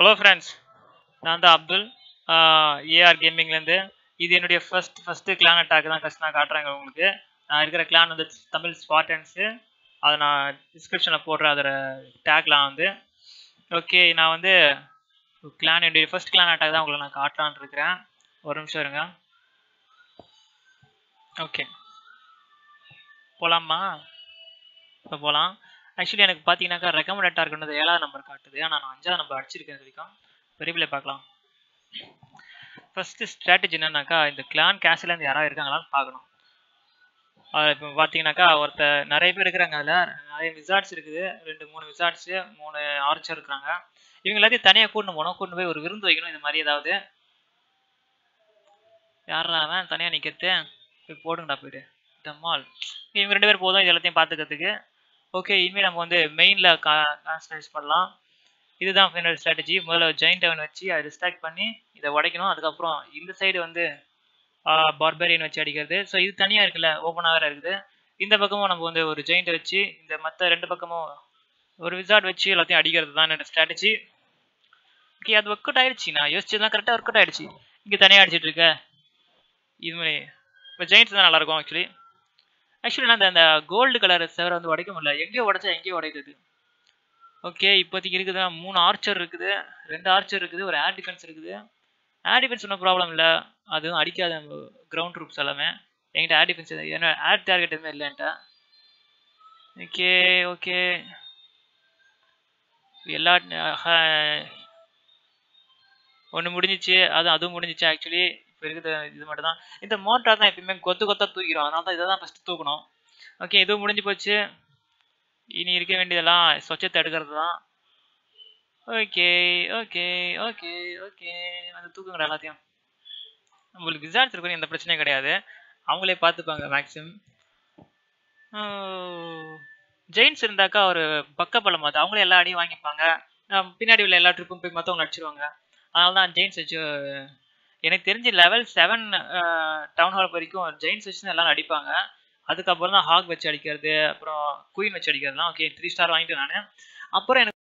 hello friends நான் தான் Abdul AR கேமிங்லேருந்து இது என்னுடைய ஃபர்ஸ்ட் ஃபஸ்ட்டு கிளான் அட்டாக் தான் ஃபஸ்ட் நான் காட்டுறேங்க உங்களுக்கு நான் இருக்கிற கிளான் வந்து தமிழ் ஸ்பாட்டன்ஸு அதை நான் டிஸ்கிரிப்ஷனில் போடுறேன் அதோட டேக்லாம் வந்து ஓகே நான் வந்து கிளான் என்னுடைய ஃபர்ஸ்ட் கிளான் அட்டாக் தான் உங்களுக்கு நான் காட்டலான்னு இருக்கிறேன் ஒரு நிமிஷம் இருங்க ஓகே போகலாமா இப்போ போகலாம் ஆக்சுவலி எனக்கு பார்த்தீங்கன்னாக்கா ரெக்கமெண்டேட்டாக இருக்குன்றது ஏழாவது நம்பர் காட்டுது ஆனால் நான் அஞ்சாவது நம்பர் அடிச்சிருக்கேன் இது வரைக்கும் பெரிய பார்க்கலாம் ஃபஸ்ட்டு ஸ்ட்ராட்டஜி என்னன்னாக்கா இந்த கிளான் கேஸ்லேருந்து யாராவது இருக்காங்களான்னு பார்க்கணும் இப்போ பார்த்தீங்கன்னாக்கா ஒருத்தர் நிறைய பேர் இருக்கிறாங்க அதில் நிறைய விசார்ட்ஸ் இருக்குது ரெண்டு மூணு விசார்ட்ஸு மூணு ஆர்ச்சர் இருக்கிறாங்க இவங்க எல்லாத்தையும் தனியாக கூட்டு போகணும் கூட்டு போய் ஒரு விருந்து வைக்கணும் இந்த மாதிரி ஏதாவது யாரா அவன் தனியாக நிற்கிறது போய் போடுங்கடா போயிட்டு டம்மால் இவங்க ரெண்டு பேர் போதும் இது எல்லாத்தையும் பார்த்துக்கிறதுக்கு ஓகே இனிமேல் நம்ம வந்து மெயினில் கா கான்சன்ட்ரேட் பண்ணலாம் இதுதான் ஃபைனல் ஸ்ட்ராட்டஜி முதல்ல ஜெயிண்ட் அவன் வச்சு அதை டிஸ்ட்ராக்ட் பண்ணி இதை உடைக்கணும் அதுக்கப்புறம் இந்த சைடு வந்து பார்பேரியன் வச்சு அடிக்கிறது ஸோ இது தனியாக இருக்குல்ல ஓப்பனாக வேறு இருக்குது இந்த பக்கமும் நம்ம வந்து ஒரு ஜெயிண்ட்டை வச்சு இந்த மற்ற ரெண்டு பக்கமும் ஒரு விசார்ட் வச்சு எல்லாத்தையும் அடிக்கிறது தான் என்னோட ஸ்ட்ராட்டஜி ஓகே அது ஒர்க் அவுட் ஆயிடுச்சு நான் யோசிச்சதுலாம் கரெக்டாக ஒர்க் அவுட் ஆயிடுச்சு இங்கே தனியாக அடிச்சிட்டு இருக்க இது மாதிரி இப்போ ஜெயிண்ட்ஸ் தான் நல்லாயிருக்கும் ஆக்சுவலி ஆக்சுவலி நான் அந்த கோல்டு கலர் செவரை வந்து உடைக்க முடியல எங்கேயோ உடைச்சா எங்கேயோ உடைக்குது ஓகே இப்போதைக்கு இருக்குது மூணு ஆர்ச்சர் இருக்குது ரெண்டு ஆர்ச்சர் இருக்குது ஒரு ஏர் டிஃபென்ஸ் இருக்குது ஏர் டிஃபென்ஸ் ஒன்றும் ப்ராப்ளம் இல்லை அதுவும் அடிக்காத கிரவுண்ட் ட்ரூப்ஸ் எல்லாமே என்கிட்ட ஏர் டிஃபென்ஸ் ஏன்னா ஏர் டார்கெட் எதுவுமே இல்லை என்கிட்ட ஓகே ஓகே எல்லா ஒன்று முடிஞ்சிச்சு அது அதுவும் முடிஞ்சிச்சு ஆக்சுவலி இப்போ இருக்குது இது மட்டும் தான் இந்த மோட்டார் தான் எப்பயுமே கொத்து கொத்தா தூக்கிறோம் அதனால தான் இதை தான் ஃபஸ்ட்டு தூக்கணும் ஓகே இதுவும் முடிஞ்சு போச்சு இனி இருக்க வேண்டியதெல்லாம் சொச்சத்தை எடுக்கிறது தான் ஓகே ஓகே ஓகே ஓகே வந்து தூக்குங்கடா எல்லாத்தையும் உங்களுக்கு விசாரிச்சு இருக்கணும் எந்த பிரச்சனையும் கிடையாது அவங்களே பார்த்துப்பாங்க மேக்ஸிமம் ஜெயின்ஸ் இருந்தாக்கா ஒரு பக்க பலம் அது அவங்களே எல்லா அடியும் வாங்கிப்பாங்க பின்னாடி உள்ள எல்லா ட்ரிப்பும் போய் மற்றவங்க அடிச்சிருவாங்க அதனால தான் ஜெயின்ஸ் வச்சு எனக்கு தெரிஞ்சு லெவல் செவன் டவுன் ஹால் வரைக்கும் ஜெயின்ஸ் வச்சு தான் எல்லாரும் அடிப்பாங்க அதுக்கப்புறம் தான் ஹாக் வச்சு அடிக்கிறது அப்புறம் குயின் வச்சு அடிக்கிறதுலாம் ஓகே த்ரீ ஸ்டார் வாங்கிட்டு நான் அப்புறம் எனக்கு